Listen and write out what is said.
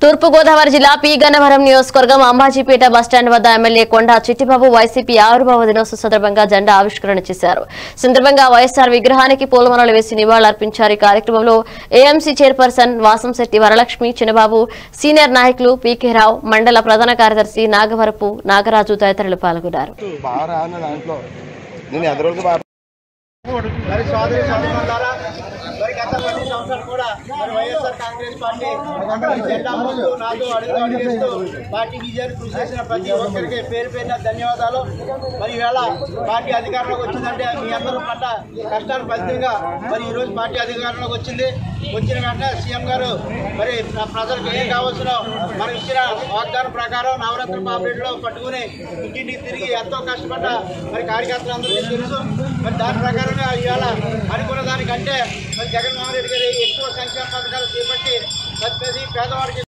తూర్పుగోదావరి జిల్లా పి గన్నవరం నియోజకవర్గం అంబాజీపేట బస్టాండ్ వద్ద ఎమ్మెల్యే కొండా చిట్టిబాబు వైసీపీ ఆవిర్భావ దినోత్సవ సందర్భంగా జెండా ఆవిష్కరణ చేశారు సందర్భంగా వైఎస్ఆర్ విగ్రహానికి పూలమాలలు వేసి నివాళులర్పించారు ఈ కార్యక్రమంలో AMC chairperson Vasamsetti Varalakshmi Chinnababu senior నాయకులు పీకే రావు మండల ప్రధాన కార్యదర్శి నాగవరపు నాగరాజు తదితరులు పాల్గొన్నారు బాగా రాను దాంట్లో నేను ఎదరోళ్ళకి బాగా మరి సోదరి సోదరులారా మరి గత పది సంవత్సరాలు కూడా మరి వైఎస్ఆర్ కాంగ్రెస్ పార్టీ మరి జెండా ముందు నాతో అడుగుతూ అడిగేస్తూ పార్టీ విజయాన్ని కృషి చేసిన ప్రతి ఒక్కరికి పేరు పేరున ధన్యవాదాలు మరి ఈవేళ పార్టీ అధికారంలోకి వచ్చిందంటే మీ అందరూ పడ్డ కష్టాల ఫలితంగా మరి ఈరోజు పార్టీ అధికారంలోకి వచ్చింది వచ్చిన వెంటనే సీఎం గారు మరి ప్ర- ప్రజలకు ఏం కావాల్సిన మనం ఇచ్చిన వాగ్దానం ప్రకారం నవరత్న పాపరేట్లో పట్టుకుని ఇంటింటికి తిరిగి ఎంతో కష్టపడ్డ మరి కార్యకర్తలందరికీ తెలుసు మరి దాని ప్రకారంగా ఇవాళ అనుకున్న దానికంటే మరి జగన్మోహన్ రెడ్డి గారు ఎక్కువ సంక్షేమ పథకాలు చేపట్టి ప్రతి పేదవాడికి